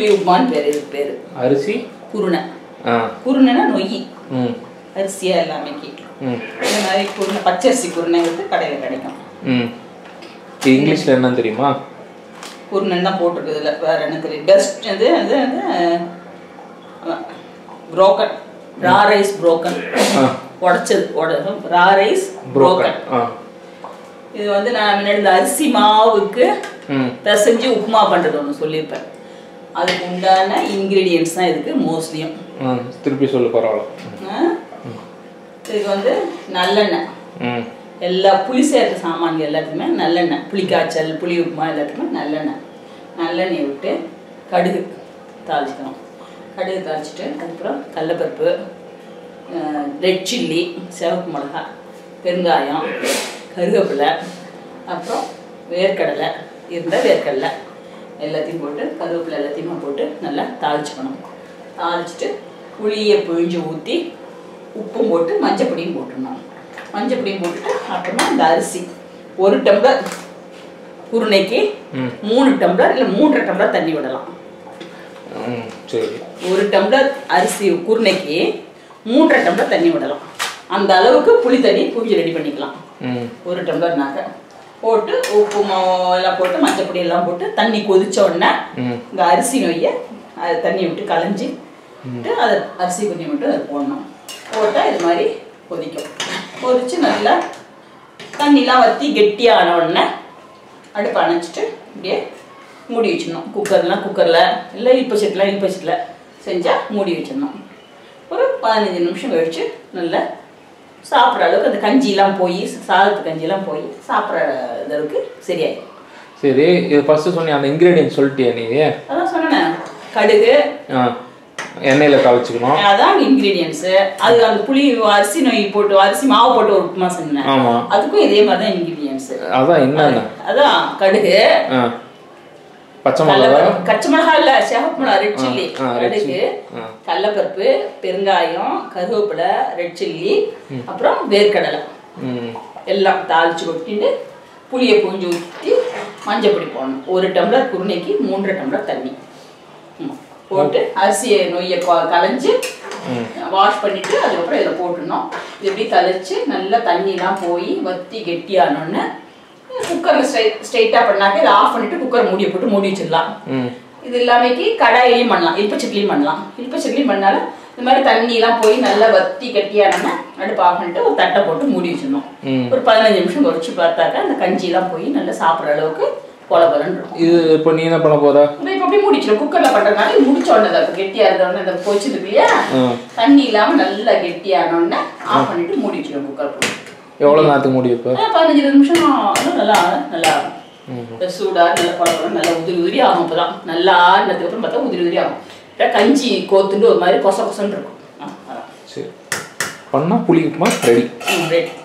புளி உப்புமான்னு பேர் இதுக்கு பேர் அரிசி குருணை ஆ குருணைனா நொய் ம் அரிசியா எல்லாமேக்கு ம் இந்த மாதிரி குருணை பச்சரிசி குருணைங்கிறது கடையில் கிடைக்கும் ம் இது இங்கிலீஷில் என்னன்னு தெரியுமா குருணைன்னு தான் போட்டிருக்கு இதில் வேற என்ன தெரியும் பெஸ்ட் இது அது புரோக்கன் ரா ரைஸ் புரோக்கன் ஆ உடச்சது உட ரா ரைஸ் புரோக்கன் புரோக்கன் ஆ இது வந்து நான் முன்னாடி இந்த அரிசி மாவுக்கு ம் பிசைஞ்சு உப்புமா பண்ணுறது ஒன்று சொல்லியிருப்பேன் அதுக்கு உண்டான இன்க்ரீடியன்ஸ் தான் இதுக்கு மோஸ்ட்லியும் ஆ திருப்பி சொல்லு பரவாயில்ல இதுக்கு வந்து நல்லெண்ணெய் ம் எல்லா புளி சேர்த்த சாமான்கள் எல்லாத்துக்குமே நல்லெண்ணெய் புளி காய்ச்சல் புளி உப்புமா எல்லாத்துக்குமே நல்லெண்ணெய் நல்லெண்ணெய் விட்டு கடுகு தாளிச்சுக்கணும் கடுகு தாளிச்சிட்டு அதுக்கப்புறம் கடலப்பருப்பு ரெட் சில்லி சிவப்பு மிளகாய் பெருங்காயம் கருவேப்பிலை அப்புறம் வேர்க்கடலை இருந்தால் வேர்க்கடலை எல்லாத்தையும் போட்டு கருவேப்பிலை எல்லாத்தையுமே போட்டு நல்லா தாளிச்சுக்கணும் தாளிச்சிட்டு புளியை பிழிஞ்சு ஊற்றி உப்பும் போட்டு மஞ்சப்பொடியும் போட்டுடணும் மஞ்சப்பொடியும் போட்டுட்டு அப்புறமா இந்த அரிசி ஒரு டம்ளர் குருணைக்கு ம். மூணு டம்ளர் இல்லை மூன்றரை டம்ளர் தண்ணி விடலாம் ம் சரி ஒரு டம்ளர் அரிசி குருணைக்கு மூன்றரை டம்ளர் தண்ணி விடலாம் அந்த அளவுக்கு புளி தண்ணி புழிஞ்சு ரெடி பண்ணிக்கலாம் ம் ஒரு டம்ளர்னாக்க போட்டு உப்பு மாவு எல்லாம் போட்டு மஞ்சப்பொடி எல்லாம் போட்டு தண்ணி கொதிச்ச உடனே ம் இந்த அரிசி நொய்யை அது தண்ணி விட்டு கலைஞ்சி விட்டு அதை அரிசி கொஞ்சம் விட்டு அதை போடணும் போட்டால் இது மாதிரி கொதிக்கும் கொதிச்சு நல்லா தண்ணிலாம் வற்றி கெட்டியான உடனே அடுப்பு அணைச்சிட்டு இப்படியே மூடி வச்சிடணும் குக்கர்லாம் குக்கரில் இல்லை இல்ப சட்டில் இல்ப சட்டில் செஞ்சால் மூடி வச்சிடணும் ஒரு பதினஞ்சு நிமிஷம் கழிச்சு நல்லா சாப்பிட்ற அளவுக்கு அந்த கஞ்சிலாம் போய் சாதத்து கஞ்சிலாம் போய் சாப்பிட்ற அளவுக்கு சரியாயிடும் சரி இது ஃபர்ஸ்ட் சொன்னி அந்த இன்க்ரீடியன்ட் சொல்லிட்டியா நீ அதான் சொன்னேன் கடுகு ஆ எண்ணெயில் தாளிச்சுக்கணும் அதான் இன்கிரீடியன்ஸ் அது அந்த புளி அரிசி நொய் போட்டு அரிசி மாவு போட்டு ஒரு உப்புமா செஞ்சேன் ஆமாம் அதுக்கும் இதே மாதிரி தான் இன்கிரீடியன்ஸ் அதான் என்னென்ன அதான் கடுகு ஆ பச்சை மிளகா கடலப்பருப்பு பச்சை மிளகா இல்ல சிவப்பு மிளகா ரெட் சில்லி ஆ, red கடுகு chilli. ஆ. கடலப்பருப்பு பெருங்காயம் கருவேப்பிலை ரெட் சில்லி அப்புறம் வேர்க்கடலை ம் எல்லாம் தாளிச்சு கொட்டிட்டு புளியை பூஞ்சி ஊற்றி மஞ்சள் பொடி போடணும் ஒரு டம்ளர் குருணைக்கு மூன்றரை டம்ளர் தண்ணி ம். போட்டு அரிசியை நொய்யை கொ- கலைஞ்சு வாஷ் பண்ணிட்டு அதுக்கப்புறம் இதில் போட்டுடணும் இது எப்படி கலைச்சு நல்லா தண்ணிலாம் போய் வத்தி கெட்டியானோடனே குக்கரில் ஸ்ட்ரைட் ஸ்ட்ரைட்டாக பண்ணாக்க இதை ஆஃப் பண்ணிட்டு குக்கரை மூடியை போட்டு மூடி வச்சிடலாம் ம் இது இல்லாமைக்கு கடாயிலையும் பண்ணலாம் இல்ப சட்லியும் பண்ணலாம் இல்ப சட்லியும் பண்ணாலும் இந்த மாதிரி தண்ணிலாம் போய் நல்லா வத்தி கட்டியானோன்னா அடுப்பு ஆஃப் பண்ணிட்டு ஒரு தட்டை போட்டு மூடி வச்சிடணும் ம் ஒரு பதினஞ்சு நிமிஷம் குறைச்சி பார்த்தாக்க அந்த கஞ்சிலாம் போய் நல்லா சாப்பிட்ற அளவுக்கு பொல பொலன்னு இருக்கும் இது இப்போ நீ என்ன பண்ண போற இப்போ இப்போ அப்படியே முடிச்சிடும் குக்கரில் பண்ணுறதுனால இது முடிச்ச உடனே தான் கெட்டியாக இருந்தோடனே இந்த கொச்சிருக்கு இல்லையா ம் தண்ணி இல்லாமல் நல்லா கெட்டியானோடனே ஆஃப் பண்ணிட்டு மூடி வச்சிடும் குக்கர் போட்டு எவ்வளோ நேரத்துக்கு முடியும் இப்போ ஆ, பதினஞ்சு இருபது நிமிஷம் ஆனாலும் நல்லா நல்லா ம் இந்த சூடா நல்ல குழம்பு நல்லா உதிரி உதிரி ஆகும் அப்பதான் நல்லா ஆடினதுக்கு அப்புறம் பார்த்தா உதிரி உதிரி ஆகும் இல்லை கஞ்சி கோத்துண்டு ஒரு மாதிரி கொச கொசன்னு இருக்கும் ஆ, அதான் சரி பண்ணால் புளி உப்புமா ரெடி ம், ரெடி